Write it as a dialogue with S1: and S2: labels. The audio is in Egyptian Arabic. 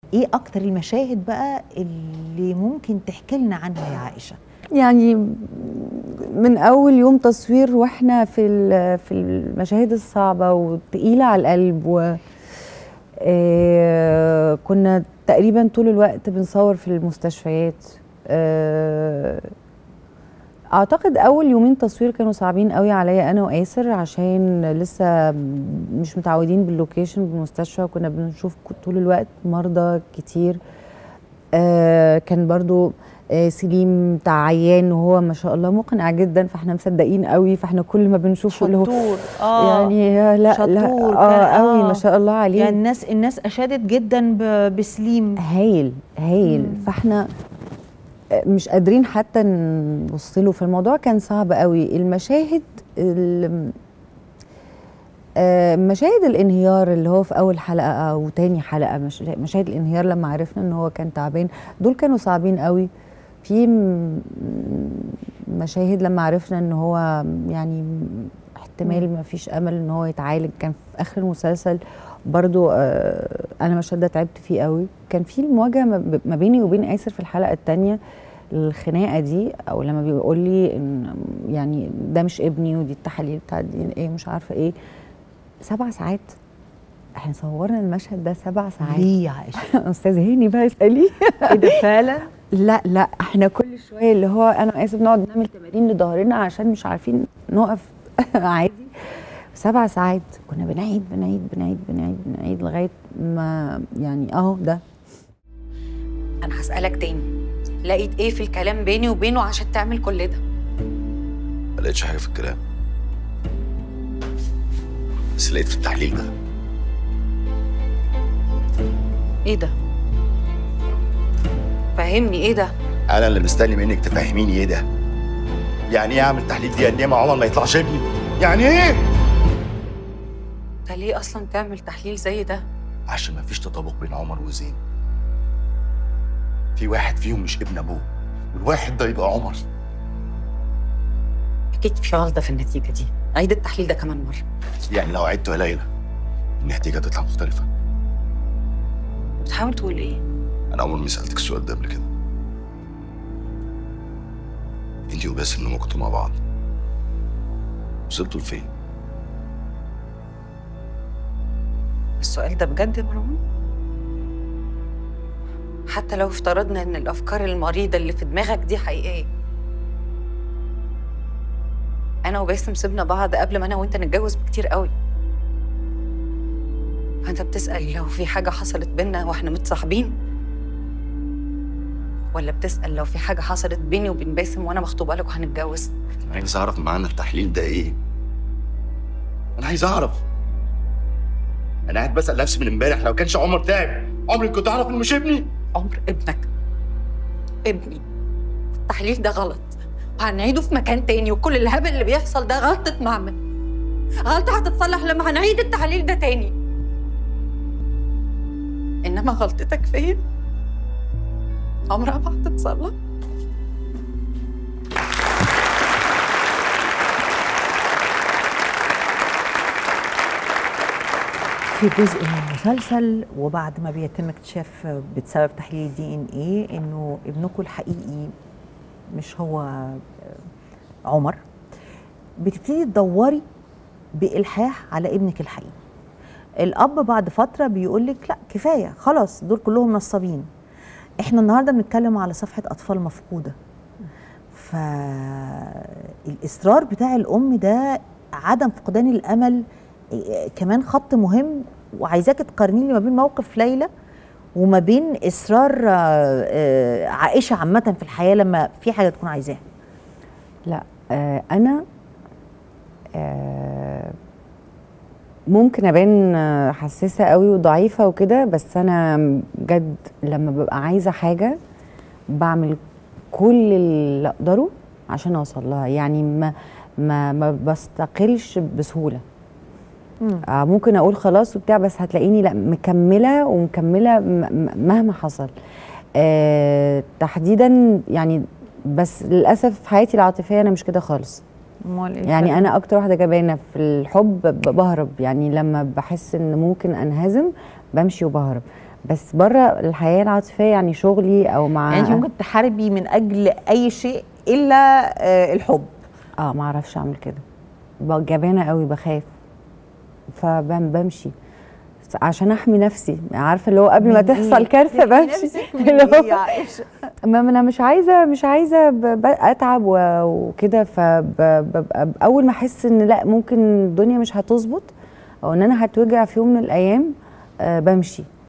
S1: ايه اكتر المشاهد بقى اللي ممكن تحكي لنا عنها يا عائشه
S2: يعني من اول يوم تصوير واحنا في ال- في المشاهد الصعبه والتقيله على القلب و آه، كنا تقريبا طول الوقت بنصور في المستشفيات آه، اعتقد اول يومين تصوير كانوا صعبين قوي عليا انا وآسر عشان لسه مش متعودين باللوكيشن بالمستشفى كنا بنشوف طول الوقت مرضى كتير آه كان برضو آه سليم بتاع عيان وهو ما شاء الله مقنع جدا فاحنا مصدقين قوي فاحنا كل ما بنشوفه اللي هو
S1: شطور اه
S2: يعني لا لا
S1: شطور
S2: اه
S1: كان-
S2: قوي
S1: آه.
S2: ما شاء الله عليه
S1: يعني الناس الناس اشادت جدا ب- بسليم
S2: هايل هايل
S1: مم.
S2: فاحنا مش قادرين حتى نبص له فالموضوع كان صعب قوي المشاهد ال- آه، مشاهد الانهيار اللي هو في اول حلقه او تاني حلقه مش مشاهد الانهيار لما عرفنا ان هو كان تعبان دول كانوا صعبين قوي في م- مشاهد لما عرفنا ان هو يعني احتمال ما فيش امل ان هو يتعالج كان في اخر المسلسل برضو آه، انا مشهد ده تعبت فيه قوي كان في المواجهه ما ب- ما بيني وبين آسر في الحلقه الثانيه الخناقه دي او لما بيقول لي ان يعني ده مش ابني ودي التحاليل بتاعت الدي ان ايه مش عارفه ايه سبع ساعات احنا صورنا المشهد ده سبع ساعات
S1: ليه يا عائشه
S2: استاذ هاني بقى اساليه
S1: ايه ده فعلا
S2: لا لا احنا كل شويه اللي هو انا اسف نقعد نعمل تمارين لظهرنا عشان مش عارفين نقف عادي سبع ساعات كنا بنعيد بنعيد بنعيد بنعيد بنعيد لغايه ما يعني اهو ده
S3: انا هسألك تاني لقيت ايه في الكلام بيني وبينه عشان تعمل كل ده
S4: ما لقيتش حاجه في الكلام بس لقيت في التحليل ده
S3: ايه ده فهمني ايه ده
S4: انا اللي مستني منك تفهميني ايه ده يعني ايه اعمل تحليل دي ان ايه مع عمر ما يطلعش ابني يعني ايه
S3: انت ليه اصلا تعمل تحليل زي ده
S4: عشان ما فيش تطابق بين عمر وزين في واحد فيهم مش ابن ابوه والواحد ده يبقى عمر
S3: اكيد في غلطه في النتيجه دي عيد التحليل ده كمان مره
S4: يعني لو عدت يا ليلى النتيجه تطلع مختلفه
S3: بتحاول تقول ايه
S4: انا عمري ما سالتك السؤال ده قبل كده انت وباسم لما كنتوا مع بعض وصلتوا لفين
S3: السؤال ده بجد يا مروان حتى لو افترضنا ان الافكار المريضه اللي في دماغك دي حقيقيه انا وباسم سيبنا بعض قبل ما انا وانت نتجوز بكتير قوي فانت بتسال لو في حاجه حصلت بينا واحنا متصاحبين ولا بتسال لو في حاجه حصلت بيني وبين باسم وانا مخطوبه لك وهنتجوز
S4: انا عايز اعرف معنى التحليل ده ايه انا عايز اعرف انا قاعد بسال نفسي من امبارح لو كانش عمر تعب عمري كنت اعرف انه مش ابني
S3: عمر ابنك ابني التحليل ده غلط وهنعيده في مكان تاني وكل الهبل اللي بيحصل ده غلطة معمل غلطة هتتصلح لما هنعيد التحليل ده تاني إنما غلطتك فين عمرها ما هتتصلح
S1: في جزء من المسلسل وبعد ما بيتم اكتشاف بسبب تحليل دي ان ايه انه ابنكم الحقيقي مش هو عمر بتبتدي تدوري بالحاح على ابنك الحقيقي الاب بعد فتره بيقول لك لا كفايه خلاص دول كلهم نصابين احنا النهارده بنتكلم على صفحه اطفال مفقوده فالاصرار بتاع الام ده عدم فقدان الامل إيه، كمان خط مهم وعايزاك تقارني لي ما بين موقف ليلى وما بين اصرار آه، آه، عائشه عامه في الحياه لما في حاجه تكون عايزاها
S2: لا آه انا آه ممكن ابان آه، حساسه قوي وضعيفه وكده بس انا بجد لما ببقى عايزه حاجه بعمل كل اللي اقدره عشان اوصل لها يعني ما ما ما بستقلش بسهوله آه ممكن اقول خلاص وبتاع بس هتلاقيني لا مكمله ومكمله م- م- مهما حصل آه تحديدا يعني بس للاسف في حياتي العاطفيه انا مش كده خالص
S1: امال ايه
S2: يعني انا اكتر واحده جبانه في الحب ب- بهرب يعني لما بحس ان ممكن انهزم بمشي وبهرب بس بره الحياه العاطفيه يعني شغلي او مع
S1: يعني انت ممكن تحاربي من اجل اي شيء الا آه، الحب
S2: اه ما اعرفش اعمل كده ب- جبانه قوي بخاف فبمشي عشان احمي نفسي عارفه اللي هو قبل ما
S1: من إيه؟
S2: تحصل كارثه
S1: تحمي
S2: بمشي
S1: نفسك من
S2: اللي هو
S1: إيه يا عائشة؟
S2: ما ما انا مش عايزه مش عايزه ب- ب- اتعب و- وكده فببقى اول ما احس ان لا ممكن الدنيا مش هتظبط او ان انا هتوجع في يوم من الايام آه، بمشي